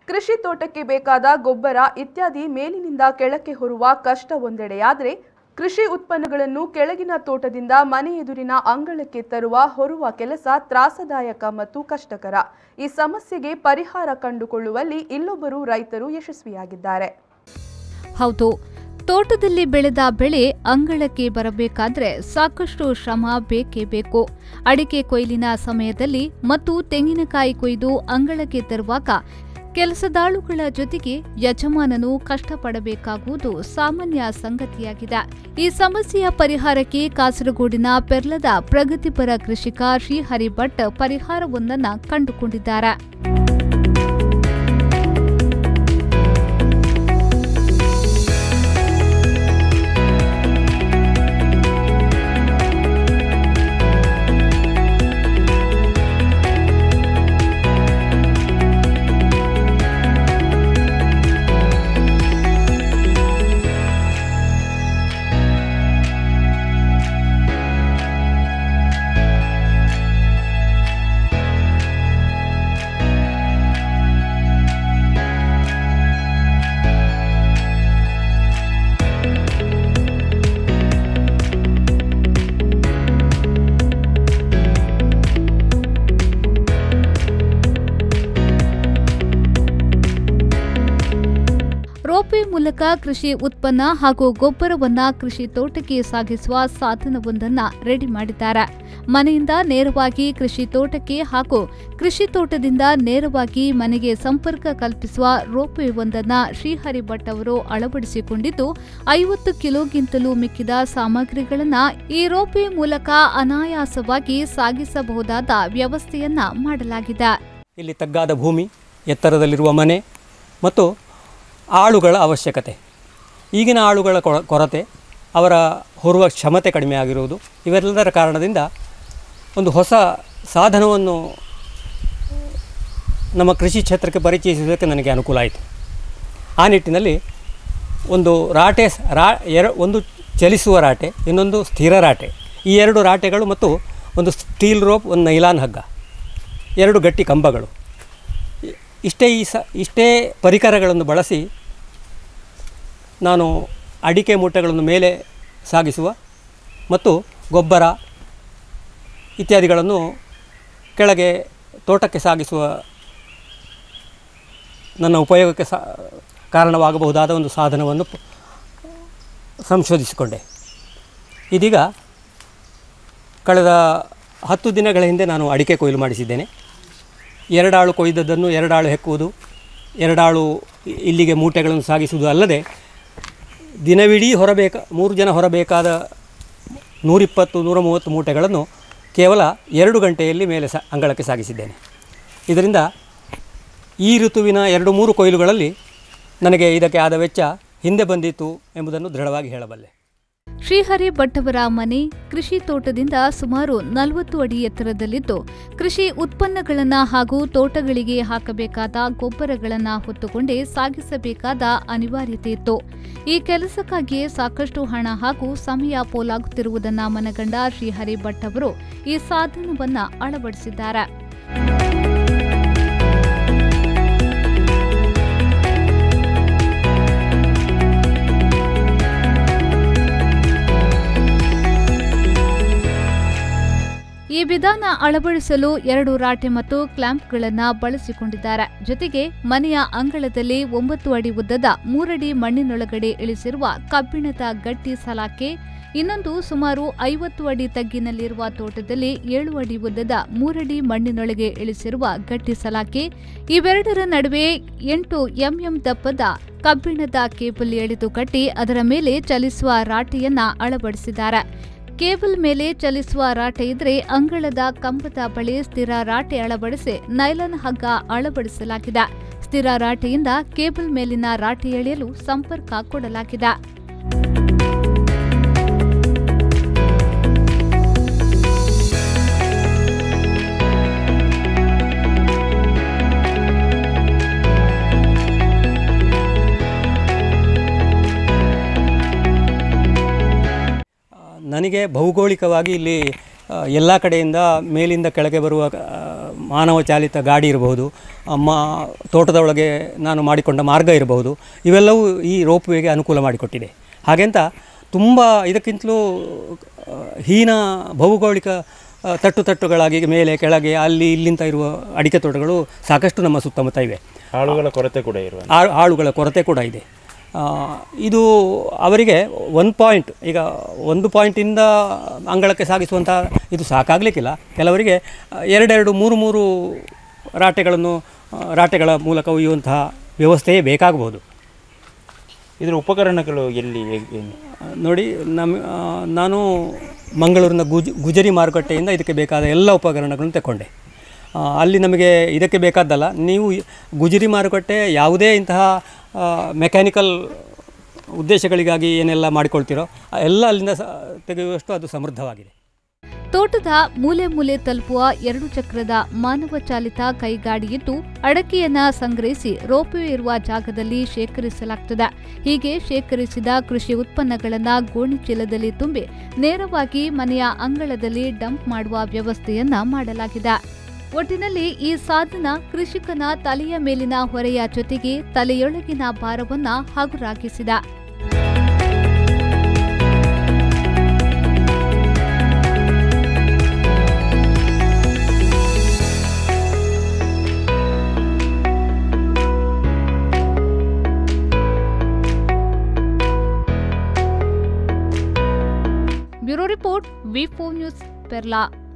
ಕೃಷಿ ತೋಟಕ್ಕೆ ಬೇಕಾದ ಗೊಬ್ಬರ ಇತ್ಯಾದಿ ಮೇಲಿನಿಂದ ಕೆಳಕ್ಕೆ ಹೊರುವ ಕಷ್ಟ ಒಂದೆಡೆಯಾದರೆ ಕೃಷಿ ಉತ್ಪನ್ನಗಳನ್ನು ಕೆಳಗಿನ ತೋಟದಿಂದ ಮನೆ ಎದುರಿನ ಅಂಗಳಕ್ಕೆ ತರುವ ಹೊರುವ ಕೆಲಸ ತ್ರಾಸದಾಯಕ ಮತ್ತು ಕಷ್ಟಕರ ಈ ಸಮಸ್ಯೆಗೆ ಪರಿಹಾರ ಕಂಡುಕೊಳ್ಳುವಲ್ಲಿ ಇಲ್ಲೊಬ್ಬರು ರೈತರು ಯಶಸ್ವಿಯಾಗಿದ್ದಾರೆ ಹೌದು ತೋಟದಲ್ಲಿ ಬೆಳೆದ ಬೆಳೆ ಅಂಗಳಕ್ಕೆ ಬರಬೇಕಾದ್ರೆ ಸಾಕಷ್ಟು ಶ್ರಮ ಬೇಕೇ ಬೇಕು ಅಡಿಕೆ ಕೊಯ್ಲಿನ ಸಮಯದಲ್ಲಿ ಮತ್ತು ತೆಂಗಿನಕಾಯಿ ಕೊಯ್ದು ಅಂಗಳಕ್ಕೆ ತರುವಾಗ ಕೆಲಸದಾಳುಗಳ ಜೊತೆಗೆ ಯಜಮಾನನು ಕಷ್ಟಪಡಬೇಕಾಗುವುದು ಸಾಮಾನ್ಯ ಸಂಗತಿಯಾಗಿದೆ ಈ ಸಮಸ್ಯೆಯ ಪರಿಹಾರಕ್ಕೆ ಕಾಸರಗೋಡಿನ ಪೆರ್ಲದ ಪ್ರಗತಿಪರ ಕೃಷಿಕ ಶ್ರೀಹರಿ ಭಟ್ ಪರಿಹಾರವೊಂದನ್ನು ಕಂಡುಕೊಂಡಿದ್ದಾರೆ ರೋಪೆ ಮೂಲಕ ಕೃಷಿ ಉತ್ಪನ್ನ ಹಾಗೂ ಗೊಬ್ಬರವನ್ನ ಕೃಷಿ ತೋಟಕ್ಕೆ ಸಾಗಿಸುವ ಸಾಧನವೊಂದನ್ನ ರೆಡಿ ಮಾಡಿದ್ದಾರೆ ಮನೆಯಿಂದ ನೇರವಾಗಿ ಕೃಷಿ ತೋಟಕ್ಕೆ ಹಾಗೂ ಕೃಷಿ ತೋಟದಿಂದ ನೇರವಾಗಿ ಮನೆಗೆ ಸಂಪರ್ಕ ಕಲ್ಪಿಸುವ ರೋಪೆ ಒಂದನ್ನ ಶ್ರೀಹರಿ ಭಟ್ ಅವರು ಅಳವಡಿಸಿಕೊಂಡಿದ್ದು ಐವತ್ತು ಕಿಲೋಗಿಂತಲೂ ಮಿಕ್ಕಿದ ಸಾಮಗ್ರಿಗಳನ್ನ ಈ ರೋಪೆ ಮೂಲಕ ಅನಾಯಾಸವಾಗಿ ಸಾಗಿಸಬಹುದಾದ ವ್ಯವಸ್ಥೆಯನ್ನ ಮಾಡಲಾಗಿದೆ ಇಲ್ಲಿ ತಗ್ಗಾದ ಭೂಮಿ ಎತ್ತರದಲ್ಲಿರುವ ಮನೆ ಮತ್ತು ಆಳುಗಳ ಅವಶ್ಯಕತೆ ಈಗಿನ ಆಳುಗಳ ಕೊರ- ಕೊರತೆ ಅವರ ಹೊರುವ ಕ್ಷಮತೆ ಕಡಿಮೆ ಆಗಿರುವುದು ಇವೆಲ್ಲದರ ಕಾರಣದಿಂದ ಒಂದು ಹೊಸ ಸಾಧನವನ್ನು ನಮ್ಮ ಕೃಷಿ ಕ್ಷೇತ್ರಕ್ಕೆ ಪರಿಚಯಿಸುವುದಕ್ಕೆ ನನಗೆ ಅನುಕೂಲ ಆಯಿತು ಆ ನಿಟ್ಟಿನಲ್ಲಿ ಒಂದು ರಾಟೆ ಸ- ರಾ ಎರ ಒಂದು ಚಲಿಸುವ ರಾಟೆ ಇನ್ನೊಂದು ಸ್ಥಿರ ರಾಟೆ ಈ ಎರಡು ರಾಟೆಗಳು ಮತ್ತು ಒಂದು ಸ್ಟೀಲ್ ರೋಪ್ ಒಂದು ನೈಲಾನ್ ಹಗ್ಗ ಎರಡು ಗಟ್ಟಿ ಕಂಬಗಳು ಇ- ಇಷ್ಟೇ ಈ ಸ ಇಷ್ಟೇ ಪರಿಕರಗಳನ್ನು ಬಳಸಿ ನಾನು ಅಡಿಕೆ ಮೂಟೆಗಳನ್ನು ಮೇಲೆ ಸಾಗಿಸುವ ಮತ್ತು ಗೊಬ್ಬರ ಇತ್ಯಾದಿಗಳನ್ನು ಕೆಳಗೆ ತೋಟಕ್ಕೆ ಸಾಗಿಸುವ ನನ್ನ ಉಪಯೋಗಕ್ಕೆ ಸಾ ಕಾರಣವಾಗಬಹುದಾದ ಒಂದು ಸಾಧನವನ್ನು ಪ- ಸಂಶೋಧಿಸಿಕೊಂಡೆ ಇದೀಗ ಕಳೆದ ಹತ್ತು ದಿನಗಳ ಹಿಂದೆ ನಾನು ಅಡಿಕೆ ಕೊಯ್ಲು ಮಾಡಿಸಿದ್ದೇನೆ ಎರಡಾಳು ಕೊಯ್ದದ್ದನ್ನು ಎರಡಾಳು ಹೆಕ್ಕುವುದು ಎರಡಾಳು ಇ- ಇಲ್ಲಿಗೆ ಮೂಟೆಗಳನ್ನು ಸಾಗಿಸುವುದು ಅಲ್ಲದೆ ದಿನವಿಡೀ ಹೊರಬೇಕ ಮೂರು ಜನ ಹೊರಬೇಕಾದ ನೂರಿಪ್ಪತ್ತು ನೂರ ಮೂವತ್ತು ಮೂಟೆಗಳನ್ನು ಕೇವಲ ಎರಡು ಗಂಟೆಯಲ್ಲಿ ಮೇಲೆ ಸಾ ಅಂಗಳಕ್ಕೆ ಸಾಗಿಸಿದ್ದೇನೆ ಇದರಿಂದ ಈ ಋತುವಿನ ಎರಡು ಮೂರು ಕೊಯ್ಲುಗಳಲ್ಲಿ ನನಗೆ ಇದಕ್ಕೆ ಆದ ವೆಚ್ಚ ಹಿಂದೆ ಬಂದಿತ್ತು ಎಂಬುದನ್ನು ದೃಢವಾಗಿ ಹೇಳಬಲ್ಲೆ ಶ್ರೀಹರಿ ಭಟ್ ಅವರ ಮನೆ ಕೃಷಿ ತೋಟದಿಂದ ಸುಮಾರು ನಲವತ್ತು ಅಡಿ ಎತ್ತರದಲ್ಲಿದ್ದು ಕೃಷಿ ಉತ್ಪನ್ನಗಳನ್ನು ಹಾಗೂ ತೋಟಗಳಿಗೆ ಹಾಕಬೇಕಾದ ಗೊಬ್ಬರಗಳನ್ನು ಹೊತ್ತುಕೊಂಡೇ ಸಾಗಿಸಬೇಕಾದ ಅನಿವಾರ್ಯತೆ ಇತ್ತು ಈ ಕೆಲಸಕ್ಕಾಗಿಯೇ ಸಾಕಷ್ಟು ಹಣ ಹಾಗೂ ಸಮಯ ಪೋಲಾಗುತ್ತಿರುವುದನ್ನು ಮನಗಂಡ ಶ್ರೀಹರಿ ಭಟ್ ಅವರು ಈ ಸಾಧನವನ್ನ ಅಳವಡಿಸಿದ್ದಾರೆ ಈ ವಿಧಾನ ಅಳವಡಿಸಲು ಎರಡು ರಾಟೆ ಮತ್ತು ಕ್ಲಾಂಪ್ಗಳನ್ನು ಬಳಸಿಕೊಂಡಿದ್ದಾರೆ ಜೊತೆಗೆ ಮನೆಯ ಅಂಗಳದಲ್ಲಿ ಒಂಬತ್ತು ಅಡಿ ಉದ್ದದ ಮೂರಡಿ ಮಣ್ಣಿನೊಳಗಡೆ ಇಳಿಸಿರುವ ಕಬ್ಬಿಣದ ಗಟ್ಟಿ ಸಲಾಕೆ ಇನ್ನೊಂದು ಸುಮಾರು ಐವತ್ತು ಅಡಿ ತಗ್ಗಿನಲ್ಲಿರುವ ತೋಟದಲ್ಲಿ ಏಳು ಅಡಿ ಉದ್ದದ ಮೂರಡಿ ಮಣ್ಣಿನೊಳಗೆ ಇಳಿಸಿರುವ ಗಟ್ಟಿ ಸಲಾಕೆ ಇವೆರಡರ ನಡುವೆ ಎಂಟು ಎಂಎಂ ದಪ್ಪದ ಕಬ್ಬಿಣದ ಕೇಬಲ್ ಎಳೆದು ಕಟ್ಟಿ ಅದರ ಮೇಲೆ ಚಲಿಸುವ ರಾಟೆಯನ್ನ ಅಳವಡಿಸಿದ್ದಾರೆ ಕೇಬಲ್ ಮೇಲೆ ಚಲಿಸುವ ರಾಟೆ ಇದ್ರೆ ಅಂಗಳದ ಕಂಬದ ಬಳಿ ಸ್ಥಿರ ರಾಟೆ ಅಳವಡಿಸಿ ನೈಲಾನ್ ಹಗ್ಗ ಅಳವಡಿಸಲಾಗಿದೆ ಸ್ಥಿರ ರಾಟೆಯಿಂದ ಕೇಬಲ್ ಮೇಲಿನ ರಾಟೆ ಎಳೆಯಲು ಸಂಪರ್ಕ ಕೊಡಲಾಗಿದೆ ನನಗೆ ಭೌಗೋಳಿಕವಾಗಿ ಇಲ್ಲಿ ಎಲ್ಲ ಕಡೆಯಿಂದ ಮೇಲಿಂದ ಕೆಳಗೆ ಬರುವ ಆ, ಮಾನವ ಚಾಲಿತ ಗಾಡಿ ಇರಬಹುದು ಮಾ ತೋಟದ ಒಳಗೆ ನಾನು ಮಾಡಿಕೊಂಡ ಮಾರ್ಗ ಇರಬಹುದು ಇವೆಲ್ಲವೂ ಈ ರೋಪ್ ವೇಗೆ ಅನುಕೂಲ ಮಾಡಿಕೊಟ್ಟಿದೆ ಹಾಗೆಂತ ತುಂಬ ಇದಕ್ಕಿಂತಲೂ ಆ, ಹೀನ ಭೌಗೋಳಿಕ ಆ, ತಟ್ಟು ತಟ್ಟುಗಳಾಗಿ ಮೇಲೆ ಕೆಳಗೆ ಅಲ್ಲಿ ಇಲ್ಲಿಂದ ಇರುವ ಅಡಿಕೆ ತೋಟಗಳು ಸಾಕಷ್ಟು ನಮ್ಮ ಸುತ್ತಮುತ್ತ ಇವೆ ಆಳುಗಳ ಕೊರತೆ ಕೂಡ ಇರುವ ಆ- ಆಳುಗಳ ಕೊರತೆ ಕೂಡ ಇದೆ ಆ, ಇದು ಅವರಿಗೆ ಒಂದು ಪಾಯಿಂಟ್ ಈಗ ಒಂದು ಪಾಯಿಂಟಿಂದ ಅಂಗಳಕ್ಕೆ ಸಾಗಿಸುವಂಥ ಇದು ಸಾಕಾಗಲಿಕ್ಕಿಲ್ಲ ಕೆಲವರಿಗೆ ಆ, ಎರಡೆರಡು ಮೂರು ಮೂರು ರಾಟೆಗಳನ್ನು ಆ, ರಾಟೆಗಳ ಮೂಲಕ ಒಯ್ಯುವಂತಹ ವ್ಯವಸ್ಥೆಯೇ ಬೇಕಾಗಬಹುದು ಇದರ ಉಪಕರಣಗಳು ಎಲ್ಲಿ ಹೇಗೆ- ಏನು? ನೋಡಿ ನಮ್ಮ ಆ, ನಾನು ಮಂಗಳೂರಿನ ಗುಜ್ ಗುಜರಿ ಮಾರುಕಟ್ಟೆಯಿಂದ ಇದಕ್ಕೆ ಬೇಕಾದ ಎಲ್ಲ ಉಪಕರಣಗಳನ್ನು ತಗೊಂಡೆ ಆ, ಅಲ್ಲಿ ನಮಗೆ ಇದಕ್ಕೆ ಬೇಕಾದ್ದಲ್ಲ ನೀವು ಈ ಗುಜರಿ ಮಾರುಕಟ್ಟೆ ಯಾವುದೇ ಇಂತಹ ಮೆಕ್ಯಾನಿಕಲ್ ಉದ್ದೇಶಗಳಿಗಾಗಿ ಏನೆಲ್ಲ ಮಾಡಿಕೊಳ್ತೀರೋ ಆ ಎಲ್ಲ ಅಲ್ಲಿಂದ ಸ ತೆಗೆಯುವಷ್ಟು ಅದು ಸಮೃದ್ಧವಾಗಿದೆ ತೋಟದ ಮೂಲೆ ಮೂಲೆ ತಲುಪುವ ಎರಡು ಚಕ್ರದ ಮಾನವ ಚಾಲಿತ ಕೈಗಾಡಿಯಿದ್ದು ಅಡಕೆಯನ್ನ ಸಂಗ್ರಹಿಸಿ ರೋಪುವೆ ಇರುವ ಜಾಗದಲ್ಲಿ ಶೇಖರಿಸಲಾಗ್ತದೆ ಹೀಗೆ ಶೇಖರಿಸಿದ ಕೃಷಿ ಉತ್ಪನ್ನಗಳನ್ನ ಗೋಣಿ ಚೀಲದಲ್ಲಿ ತುಂಬಿ ನೇರವಾಗಿ ಮನೆಯ ಅಂಗಳದಲ್ಲಿ ಡಂಪ್ ಮಾಡುವ ವ್ಯವಸ್ಥೆಯನ್ನ ಮಾಡಲಾಗಿದೆ ಒಟ್ಟಿನಲ್ಲಿ ಈ ಸಾಧನ ಕೃಷಿಕನ ತಲೆಯ ಮೇಲಿನ ಹೊರೆಯ ಜೊತೆಗೆ ತಲೆಯೊಳಗಿನ ಭಾರವನ್ನ ಹಗುರಾಗಿಸಿದೆ bureau report V news Perla